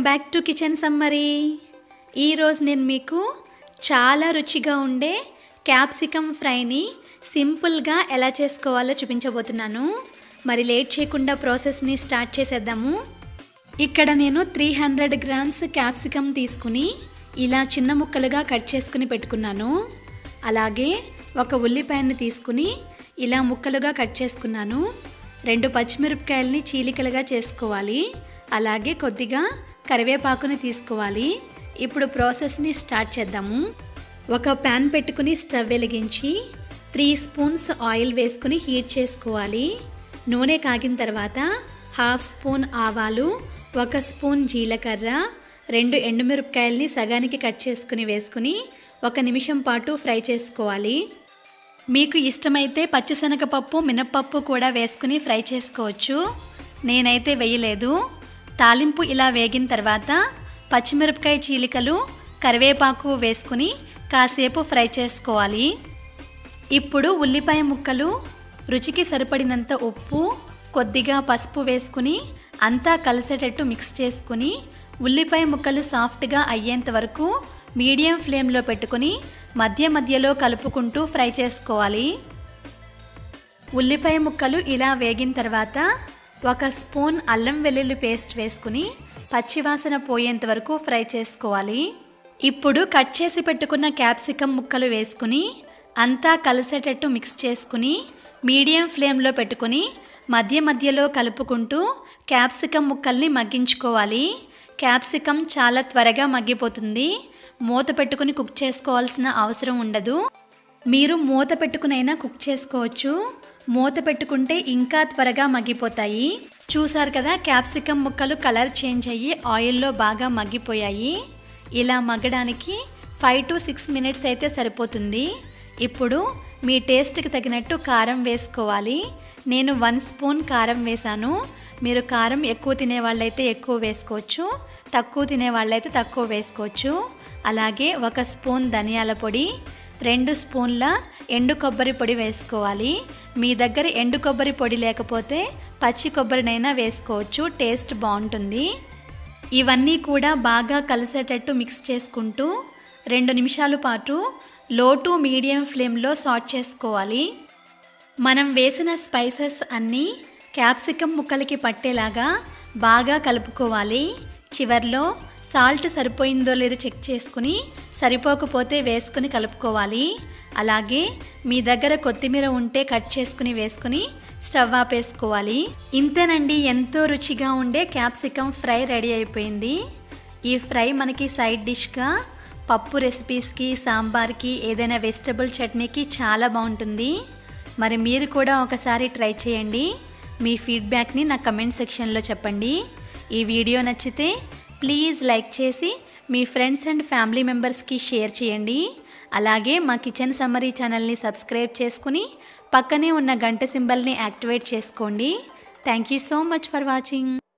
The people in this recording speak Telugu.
బ్యాక్ టు కిచెన్ సమ్మరీ ఈరోజు నేను మీకు చాలా రుచిగా ఉండే క్యాప్సికమ్ ఫ్రైని సింపుల్గా ఎలా చేసుకోవాలో చూపించబోతున్నాను మరి లేట్ చేయకుండా ప్రాసెస్ని స్టార్ట్ చేసేద్దాము ఇక్కడ నేను త్రీ హండ్రెడ్ గ్రామ్స్ క్యాప్సికమ్ తీసుకుని ఇలా చిన్న ముక్కలుగా కట్ చేసుకుని పెట్టుకున్నాను అలాగే ఒక ఉల్లిపాయని తీసుకుని ఇలా ముక్కలుగా కట్ చేసుకున్నాను రెండు పచ్చిమిరపకాయలని చీలికలుగా చేసుకోవాలి అలాగే కొద్దిగా కరివేపాకుని తీసుకోవాలి ఇప్పుడు ప్రాసెస్ని స్టార్ట్ చేద్దాము ఒక ప్యాన్ పెట్టుకుని స్టవ్ వెలిగించి త్రీ స్పూన్స్ ఆయిల్ వేసుకుని హీట్ చేసుకోవాలి నూనె కాగిన తర్వాత హాఫ్ స్పూన్ ఆవాలు ఒక స్పూన్ జీలకర్ర రెండు ఎండుమిరపకాయల్ని సగానికి కట్ చేసుకుని వేసుకుని ఒక నిమిషం పాటు ఫ్రై చేసుకోవాలి మీకు ఇష్టమైతే పచ్చిశనగపప్పు మినప్పప్పు కూడా వేసుకుని ఫ్రై చేసుకోవచ్చు నేనైతే వేయలేదు తాలింపు ఇలా వేగిన తర్వాత పచ్చిమిరపకాయ చీలికలు కరివేపాకు వేసుకుని కాసేపు ఫ్రై చేసుకోవాలి ఇప్పుడు ఉల్లిపాయ ముక్కలు రుచికి సరిపడినంత ఉప్పు కొద్దిగా పసుపు వేసుకుని అంతా కలిసేటట్టు మిక్స్ చేసుకుని ఉల్లిపాయ ముక్కలు సాఫ్ట్గా అయ్యేంత వరకు మీడియం ఫ్లేమ్లో పెట్టుకుని మధ్య మధ్యలో కలుపుకుంటూ ఫ్రై చేసుకోవాలి ఉల్లిపాయ ముక్కలు ఇలా వేగిన తర్వాత ఒక స్పూన్ అల్లం వెల్లుల్లి పేస్ట్ వేసుకుని పచ్చివాసన పోయేంత వరకు ఫ్రై చేసుకోవాలి ఇప్పుడు కట్ చేసి పెట్టుకున్న క్యాప్సికమ్ ముక్కలు వేసుకుని అంతా కలిసేటట్టు మిక్స్ చేసుకుని మీడియం ఫ్లేమ్లో పెట్టుకుని మధ్య మధ్యలో కలుపుకుంటూ క్యాప్సికమ్ ముక్కల్ని మగ్గించుకోవాలి క్యాప్సికమ్ చాలా త్వరగా మగ్గిపోతుంది మూత పెట్టుకుని కుక్ చేసుకోవాల్సిన అవసరం ఉండదు మీరు మూత పెట్టుకునైనా కుక్ చేసుకోవచ్చు మూత పెట్టుకుంటే ఇంకా త్వరగా మగ్గిపోతాయి చూసారు కదా క్యాప్సికమ్ ముక్కలు కలర్ చేంజ్ అయ్యి ఆయిల్లో బాగా మగ్గిపోయాయి ఇలా మగ్గడానికి ఫైవ్ టు సిక్స్ మినిట్స్ అయితే సరిపోతుంది ఇప్పుడు మీ టేస్ట్కి తగినట్టు కారం వేసుకోవాలి నేను వన్ స్పూన్ కారం వేశాను మీరు కారం ఎక్కువ తినే వాళ్ళైతే ఎక్కువ వేసుకోవచ్చు తక్కువ తినే వాళ్ళైతే తక్కువ వేసుకోవచ్చు అలాగే ఒక స్పూన్ ధనియాల పొడి రెండు స్పూన్ల ఎండు కొబ్బరి పొడి వేసుకోవాలి మీ దగ్గర ఎండు కొబ్బరి పొడి లేకపోతే పచ్చి కొబ్బరినైనా వేసుకోవచ్చు టేస్ట్ బాగుంటుంది ఇవన్నీ కూడా బాగా కలిసేటట్టు మిక్స్ చేసుకుంటూ రెండు నిమిషాల పాటు లో టు మీడియం ఫ్లేమ్లో సాట్ చేసుకోవాలి మనం వేసిన స్పైసెస్ అన్నీ క్యాప్సికమ్ ముక్కలకి పట్టేలాగా బాగా కలుపుకోవాలి చివర్లో సాల్ట్ సరిపోయిందో లేదో చెక్ చేసుకుని సరిపోకపోతే వేసుకుని కలుపుకోవాలి అలాగే మీ దగ్గర కొత్తిమీర ఉంటే కట్ చేసుకుని వేసుకుని స్టవ్ ఆపేసుకోవాలి ఇంతేనండి ఎంతో రుచిగా ఉండే క్యాప్సికమ్ ఫ్రై రెడీ అయిపోయింది ఈ ఫ్రై మనకి సైడ్ డిష్గా పప్పు రెసిపీస్కి సాంబార్కి ఏదైనా వెజిటబుల్ చట్నీకి చాలా బాగుంటుంది మరి మీరు కూడా ఒకసారి ట్రై చేయండి మీ ఫీడ్బ్యాక్ని నా కమెంట్ సెక్షన్లో చెప్పండి ఈ వీడియో నచ్చితే ప్లీజ్ లైక్ చేసి మీ ఫ్రెండ్స్ అండ్ ఫ్యామిలీ మెంబర్స్కి షేర్ చేయండి అలాగే మా కిచెన్ సమ్మరీ ఛానల్ని సబ్స్క్రైబ్ చేసుకుని పక్కనే ఉన్న గంట సింబల్ని యాక్టివేట్ చేసుకోండి thank you so much for watching